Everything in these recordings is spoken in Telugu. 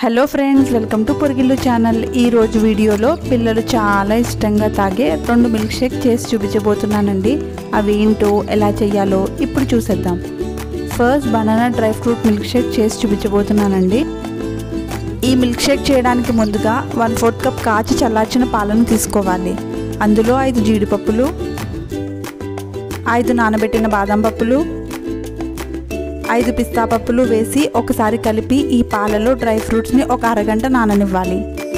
hello friends welcome to Porigillu channel ఈ రోజు వీడియోలో పిల్లలు చాలా ఇష్టంగా తాగే రెండు మిల్క్ షేక్ చేసి చూపించబోతున్నానండి అవి ఏంటో ఎలా చేయాలో ఇప్పుడు చూసేద్దాం first banana dry fruit milk shake చేసి చూపించబోతున్నానండి ఈ మిల్క్ షేక్ చేయడానికి ముందుగా వన్ ఫోర్త్ కప్ కాచి చల్లార్చిన పాలను తీసుకోవాలి అందులో ఐదు జీడిపప్పులు ఐదు నానబెట్టిన బాదం పప్పులు ఐదు పిస్తా పప్పులు వేసి ఒకసారి కలిపి ఈ పాలలో డ్రై ఫ్రూట్స్ని ఒక అరగంట నాననివ్వాలి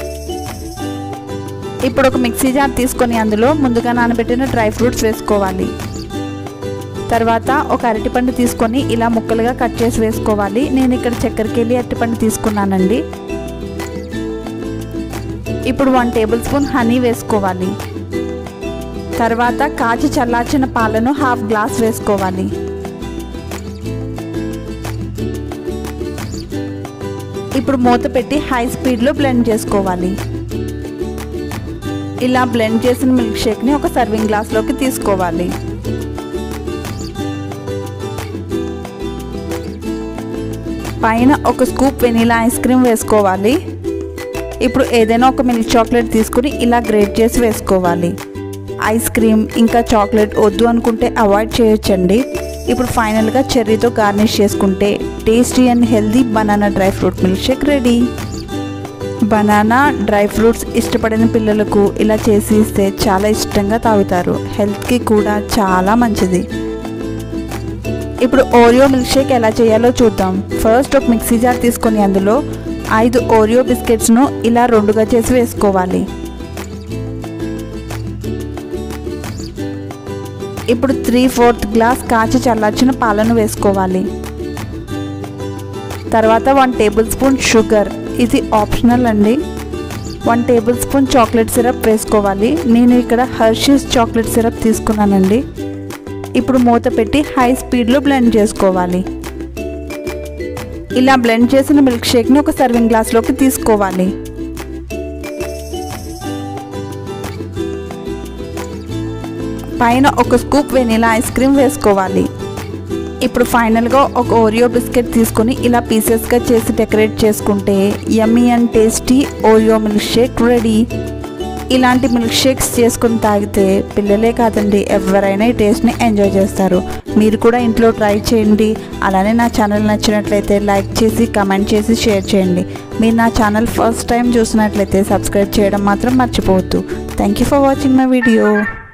ఇప్పుడు ఒక మిక్సీ జార్ తీసుకొని అందులో ముందుగా నానబెట్టిన డ్రై ఫ్రూట్స్ వేసుకోవాలి తర్వాత ఒక అరటిపండు తీసుకొని ఇలా ముక్కలుగా కట్ చేసి వేసుకోవాలి నేను ఇక్కడ చక్కెరకెళ్ళి అరటిపండు తీసుకున్నానండి ఇప్పుడు వన్ టేబుల్ స్పూన్ హనీ వేసుకోవాలి తర్వాత కాచి చల్లార్చిన పాలను హాఫ్ గ్లాస్ వేసుకోవాలి ఇప్పుడు మూత పెట్టి హై స్పీడ్లో బ్లెండ్ చేసుకోవాలి ఇలా బ్లెండ్ చేసిన మిల్క్ షేక్ని ఒక సర్వింగ్ గ్లాస్లోకి తీసుకోవాలి పైన ఒక స్కూప్ వెనీలా ఐస్ క్రీమ్ వేసుకోవాలి ఇప్పుడు ఏదైనా ఒక మిల్క్ చాక్లెట్ తీసుకుని ఇలా గ్రేట్ చేసి వేసుకోవాలి ఐస్ క్రీమ్ ఇంకా చాక్లెట్ వద్దు అనుకుంటే అవాయిడ్ చేయొచ్చండి ఇప్పుడు ఫైనల్గా చెర్రీతో గార్నిష్ చేసుకుంటే tasty and healthy banana dry fruit milk shake ready banana dry fruits ఇష్టపడిన పిల్లలకు ఇలా చేసి ఇస్తే చాలా ఇష్టంగా తాగుతారు హెల్త్కి కూడా చాలా మంచిది ఇప్పుడు ఓరియో మిల్క్ షేక్ ఎలా చేయాలో చూద్దాం ఫస్ట్ ఒక మిక్సీ జార్ తీసుకొని అందులో ఐదు ఓరియో బిస్కెట్స్ను ఇలా రెండుగా చేసి వేసుకోవాలి ఇప్పుడు త్రీ ఫోర్త్ గ్లాస్ కాచి చల్లార్చిన పాలను వేసుకోవాలి తర్వాత వన్ టేబుల్ స్పూన్ షుగర్ ఇది ఆప్షనల్ అండి one tablespoon chocolate syrup వేసుకోవాలి నేను ఇక్కడ హర్షీస్ చాక్లెట్ సిరప్ తీసుకున్నానండి ఇప్పుడు మూత పెట్టి హై స్పీడ్లో బ్లెండ్ చేసుకోవాలి ఇలా బ్లెండ్ చేసిన మిల్క్ షేక్ని ఒక సర్వింగ్ గ్లాస్లోకి తీసుకోవాలి పైన ఒక స్కూప్ వెనీలా ఐస్ క్రీమ్ వేసుకోవాలి ఇప్పుడు ఫైనల్గా ఒక ఓరియో బిస్కెట్ తీసుకొని ఇలా పీసెస్గా చేసి డెకరేట్ చేసుకుంటే yummy and tasty Oreo milk shake ready ఇలాంటి మిల్క్ షేక్స్ చేసుకుని తాగితే పిల్లలే కాదండి ఎవరైనా ఈ టేస్ట్ని ఎంజాయ్ చేస్తారు మీరు కూడా ఇంట్లో ట్రై చేయండి అలానే నా ఛానల్ నచ్చినట్లయితే లైక్ చేసి కమెంట్ చేసి షేర్ చేయండి మీరు నా ఛానల్ ఫస్ట్ టైం చూసినట్లయితే సబ్స్క్రైబ్ చేయడం మాత్రం మర్చిపోవద్దు thank you for watching my video